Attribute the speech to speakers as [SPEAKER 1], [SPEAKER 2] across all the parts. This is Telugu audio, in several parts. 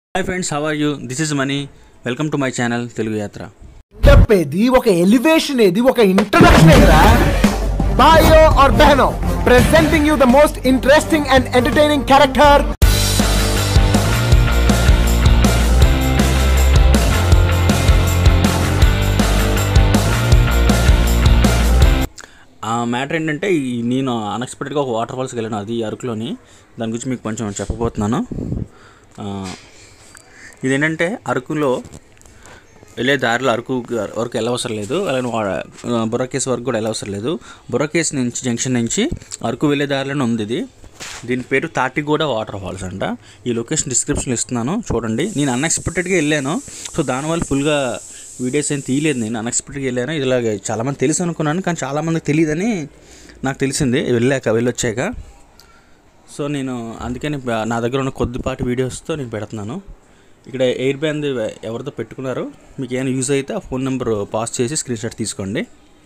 [SPEAKER 1] hi friends how are you this is Mani welcome to my channel Telugu Yatra
[SPEAKER 2] చెప్పేది ఒక ఎలివేషన్ ఏది ఒక ఇంట్రడక్షన్ ఏదిరా బాయో ఆర్ బెహనో presenting you the most interesting and entertaining character
[SPEAKER 1] ఆ మ్యాటర్ ఏంటంటే ఈ నేను అన్ఎక్స్పెక్టెడ్గా ఒక వాటర్ ఫాల్స్కి వెళ్ళాను అది అరకులోని దాని గురించి మీకు కొంచెం చెప్పబోతున్నాను ఆ, ఇదేంటంటే అరకులో వెళ్ళే దారిలో అరకు వరకు వెళ్ళవసరం లేదు అలానే వా- బుర్రకేస్ వరకు కూడా వెళ్ళవసరం లేదు బుర్రకేస్ నుంచి జంక్షన్ నుంచి అరకు వెళ్ళే దారిలోనే ఉంది ఇది దీని పేరు తాటిగూడ వాటర్ ఫాల్స్ అంట ఈ లొకేషన్ డిస్క్రిప్షన్లో ఇస్తున్నాను చూడండి నేను అన్ఎక్స్పెక్టెడ్గా వెళ్ళాను సో దానివల్ల ఫుల్గా వీడియోస్ ఏం తీయలేదు నేను అన్ఎక్స్పెక్టెడ్గా వెళ్ళాను ఇలాగ చాలామంది తెలుసు అనుకున్నాను కానీ చాలామందికి తెలియదని నాకు తెలిసింది వెళ్ళాక వెళ్ళొచ్చాక సో నేను అందుకని బ- నా దగ్గర ఉన్న కొద్దిపాటి వీడియోస్తో నేను పెడుతున్నాను ఇక్కడ ఎయిర్ బ్యాండ్ ఎవరితో పెట్టుకున్నారో మీకు ఏమైనా యూజ్ అయితే ఆ ఫోన్ నెంబర్ పాస్ చేసి స్క్రీన్ షాట్ తీసుకోండి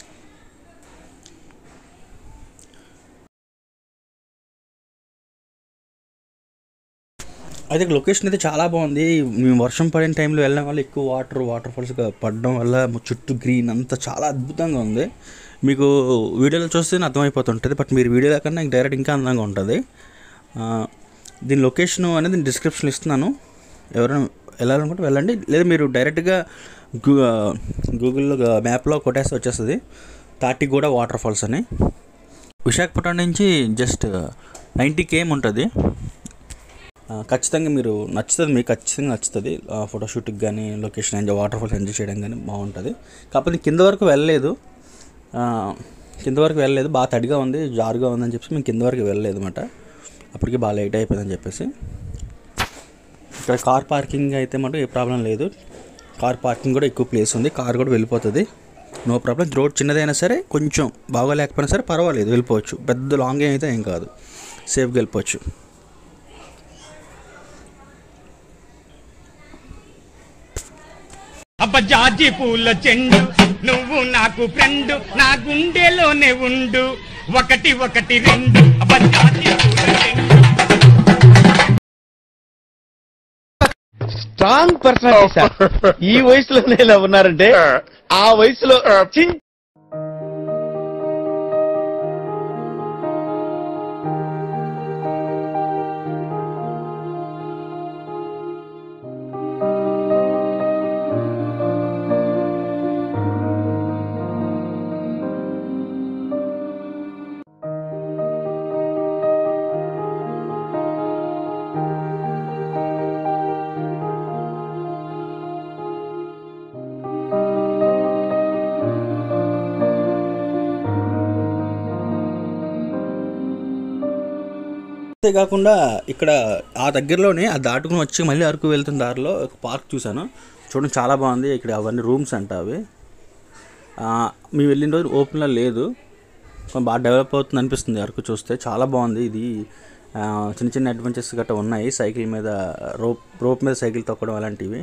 [SPEAKER 1] అయితే లొకేషన్ అయితే చాలా బాగుంది మేము వర్షం పడిన టైంలో వెళ్ళడం వల్ల ఎక్కువ వాటర్ వాటర్ ఫాల్స్ పడడం వల్ల చుట్టూ గ్రీన్ అంతా చాలా అద్భుతంగా ఉంది మీకు వీడియోలో చూస్తేనే అర్థమైపోతుంటుంది బట్ మీరు వీడియోలో కన్నా నాకు డైరెక్ట్ ఇంకా అందంగా ఉంటుంది ఆ, దీని లొకేషన్ అనేది నేను డిస్క్రిప్షన్లో ఇస్తున్నాను ఎవరైనా వెళ్ళాలనుకుంటే వెళ్ళండి లేదా మీరు డైరెక్ట్గా గూ గూగుల్లో మ్యాప్లో కొట్టేస్తే వచ్చేస్తుంది తాటిగూడ వాటర్ ఫాల్స్ అని విశాఖపట్నం నుంచి జస్ట్ నైంటీ కేఎం ఉంటుంది ఆ, ఖచ్చితంగా మీరు నచ్చుతుంది మీకు ఖచ్చితంగా నచ్చుతుంది ఆ, ఫోటోషూట్కి కానీ location enjoy waterfalls enjoy చేయడం కానీ బాగుంటుంది కాకపోతే కింద వరకు వెళ్ళలేదు ఆ, కింద వరకు వెళ్ళలేదు బాగా తడిగా ఉంది జారుగా ఉందని చెప్పేసి మేము కింద వరకు వెళ్ళలేదు అనమాట అప్పటికి బాగా లేట్ అయిపోయిందని చెప్పేసి ఇక్కడ కార్ పార్కింగ్ అయితే మటు ఏ ప్రాబ్లం లేదు కార్ పార్కింగ్ కూడా ఎక్కువ ప్లేస్ ఉంది కార్ కూడా వెళ్ళిపోతుంది నో ప్రాబ్లం రోడ్ చిన్నదైనా సరే కొంచెం బాగా లేకపోయినా సరే పర్వాలేదు వెళ్ళిపోవచ్చు పెద్ద లాంగ్ అయితే ఏం కాదు సేఫ్గా వెళ్ళిపోవచ్చు
[SPEAKER 3] అబ్బ జాజి పూల చెండు నువ్వు నాకు ఫ్రెండ్ నా గుండెలోనే ఉండు ఒకటి ఒకటి రెండు అబ్బ జాజి పూల చెండు
[SPEAKER 4] స్ట్రాంగ్ పర్సనాలిటీ సార్ ఈ వయసులోనే ఇలా ఉన్నారంటే ఆ వయసులో చిన్
[SPEAKER 1] అంతేకాకుండా ఇక్కడ ఆ దగ్గరలోనే ఆ దాటుకుని వచ్చి మళ్ళీ అరకు వెళ్తున్న దారిలో ఒక పార్క్ చూశాను చూడండి చాలా బాగుంది ఇక్కడ అవన్నీ రూమ్స్ అంట అవి ఆ, మేము వెళ్ళిన రోజు ఓపెన్లో లేదు కొంచెం బాగా డెవలప్ అవుతుంది అనిపిస్తుంది అరకు చూస్తే చాలా బాగుంది ఇది ఆ, చిన్న చిన్న అడ్వెంచర్స్ గట్రా ఉన్నాయి సైకిల్ మీద రోప్ రోప్ మీద సైకిల్ తొక్కడం అలాంటివి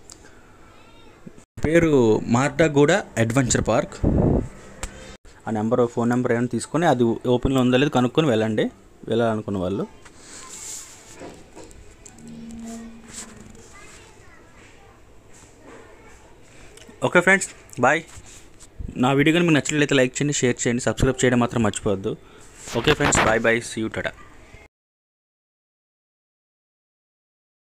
[SPEAKER 1] పేరు మార్డాగూడ అడ్వెంచర్ పార్క్ ఆ నెంబర్ ఫోన్ నెంబర్ ఏమైనా తీసుకొని అది ఓపెన్లో ఉందో లేదు కనుక్కొని వెళ్ళండి వెళ్ళాలనుకున్న వాళ్ళు ఓకే ఫ్రెండ్స్ బాయ్ నా వీడియో కానీ మీకు నచ్చినట్లయితే లైక్ చేయండి షేర్ చేయండి సబ్స్క్రైబ్ చేయడం మాత్రం మర్చిపోవద్దు okay friends bye bye see you Tata